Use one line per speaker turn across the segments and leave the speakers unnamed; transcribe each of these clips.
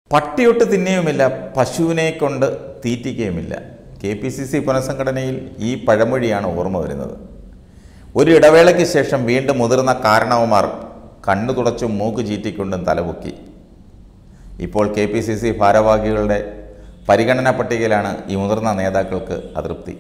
പട്ടിയൊട്ട് തിന്നുകയുമില്ല പശുവിനെ കൊണ്ട് തീറ്റിക്കുകയുമില്ല കെ പി സി സി പുനഃസംഘടനയിൽ ഈ പഴമൊഴിയാണ് ഓർമ്മ വരുന്നത് ഒരു ഇടവേളയ്ക്ക് ശേഷം വീണ്ടും മുതിർന്ന കാരണവന്മാർ കണ്ണു തുടച്ചും മൂക്ക് ചീറ്റിക്കൊണ്ടും തലപൊക്കി ഇപ്പോൾ കെ പി സി സി ഭാരവാഹികളുടെ പരിഗണനാ പട്ടികയിലാണ് ഈ മുതിർന്ന നേതാക്കൾക്ക് അതൃപ്തി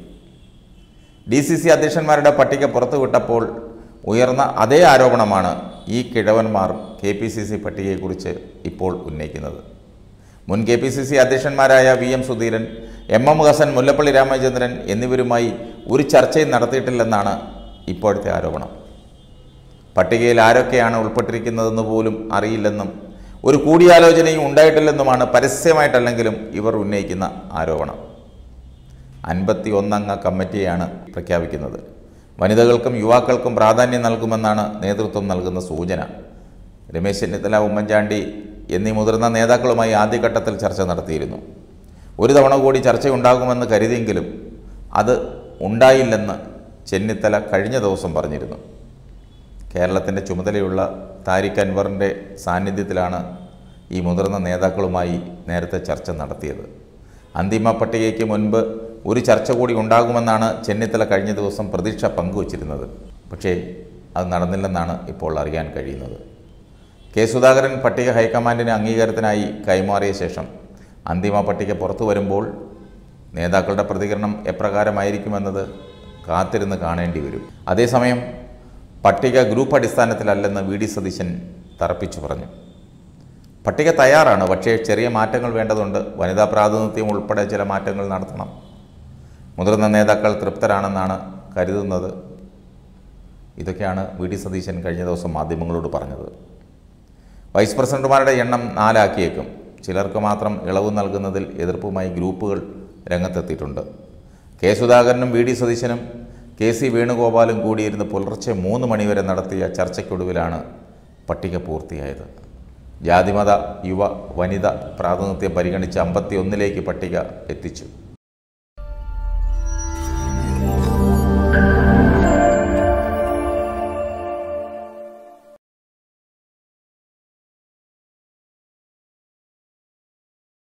ഡി സി സി അധ്യക്ഷന്മാരുടെ പട്ടിക പുറത്തുവിട്ടപ്പോൾ ഉയർന്ന അതേ ആരോപണമാണ് ഈ കിഴവന്മാർ കെ പി സി സി പട്ടികയെക്കുറിച്ച് ഇപ്പോൾ ഉന്നയിക്കുന്നത് മുൻ കെ പി സി സി അധ്യക്ഷന്മാരായ V M Sudheeran M M Hassan Mullappally Ramachandran എന്നിവരുമായി ഒരു ചർച്ചയും നടത്തിയിട്ടില്ലെന്നാണ് ഇപ്പോഴത്തെ ആരോപണം പട്ടികയിൽ ആരൊക്കെയാണ് ഉൾപ്പെട്ടിരിക്കുന്നതെന്ന് പോലും അറിയില്ലെന്നും ഒരു കൂടിയാലോചനയും ഉണ്ടായിട്ടില്ലെന്നുമാണ് പരസ്യമായിട്ടല്ലെങ്കിലും ഇവർ ഉന്നയിക്കുന്ന ആരോപണം അൻപത്തി ഒന്നംഗ കമ്മിറ്റിയാണ് പ്രഖ്യാപിക്കുന്നത് വനിതകൾക്കും യുവാക്കൾക്കും പ്രാധാന്യം നൽകുമെന്നാണ് നേതൃത്വം നൽകുന്ന സൂചന രമേശ് ചെന്നിത്തല ഉമ്മൻചാണ്ടി എന്നീ മുതിർന്ന നേതാക്കളുമായി ആദ്യഘട്ടത്തിൽ ചർച്ച നടത്തിയിരുന്നു ഒരു തവണ കൂടി ചർച്ചയുണ്ടാകുമെന്ന് കരുതിയെങ്കിലും അത് ഉണ്ടായില്ലെന്ന് ചെന്നിത്തല കഴിഞ്ഞ ദിവസം പറഞ്ഞിരുന്നു കേരളത്തിൻ്റെ ചുമതലയുള്ള താരിഖ് അൻവറിൻ്റെ സാന്നിധ്യത്തിലാണ് ഈ മുതിർന്ന നേതാക്കളുമായി നേരത്തെ ചർച്ച നടത്തിയത് അന്തിമ പട്ടികയ്ക്ക് മുൻപ് ഒരു ചർച്ച കൂടി ഉണ്ടാകുമെന്നാണ് ചെന്നിത്തല കഴിഞ്ഞ ദിവസം പ്രതീക്ഷ പങ്കുവച്ചിരുന്നത് പക്ഷേ അത് നടന്നില്ലെന്നാണ് ഇപ്പോൾ അറിയാൻ കഴിയുന്നത് കെ സുധാകരൻ പട്ടിക ഹൈക്കമാൻഡിന് അംഗീകാരത്തിനായി കൈമാറിയ ശേഷം അന്തിമ പട്ടിക പുറത്തു വരുമ്പോൾ നേതാക്കളുടെ പ്രതികരണം എപ്രകാരമായിരിക്കുമെന്നത് കാത്തിരുന്ന് കാണേണ്ടി വരും അതേസമയം പട്ടിക ഗ്രൂപ്പ് അടിസ്ഥാനത്തിലല്ലെന്ന് വി ഡി സതീശൻ തറപ്പിച്ചു പറഞ്ഞു പട്ടിക തയ്യാറാണ് പക്ഷേ ചെറിയ മാറ്റങ്ങൾ വേണ്ടതുണ്ട് വനിതാ പ്രാതിനിധ്യം ഉൾപ്പെടെ ചില മാറ്റങ്ങൾ നടത്തണം മുതിർന്ന നേതാക്കൾ തൃപ്തരാണെന്നാണ് കരുതുന്നത് ഇതൊക്കെയാണ് വി ഡി സതീശൻ കഴിഞ്ഞ ദിവസം മാധ്യമങ്ങളോട് പറഞ്ഞത് വൈസ് പ്രസിഡന്റുമാരുടെ എണ്ണം നാലാക്കിയേക്കും ചിലർക്ക് മാത്രം ഇളവ് നൽകുന്നതിൽ എതിർപ്പുമായി ഗ്രൂപ്പുകൾ രംഗത്തെത്തിയിട്ടുണ്ട് കെ സുധാകരനും വി ഡി സതീശനും കെ സി വേണുഗോപാലും കൂടിയിരുന്ന് പുലർച്ചെ മൂന്ന് മണിവരെ നടത്തിയ ചർച്ചയ്ക്കൊടുവിലാണ് പട്ടിക പൂർത്തിയായത് ജാതിമത യുവ വനിത പ്രാതിനിധ്യം പരിഗണിച്ച് അമ്പത്തി ഒന്നിലേക്ക് പട്ടിക എത്തിച്ചു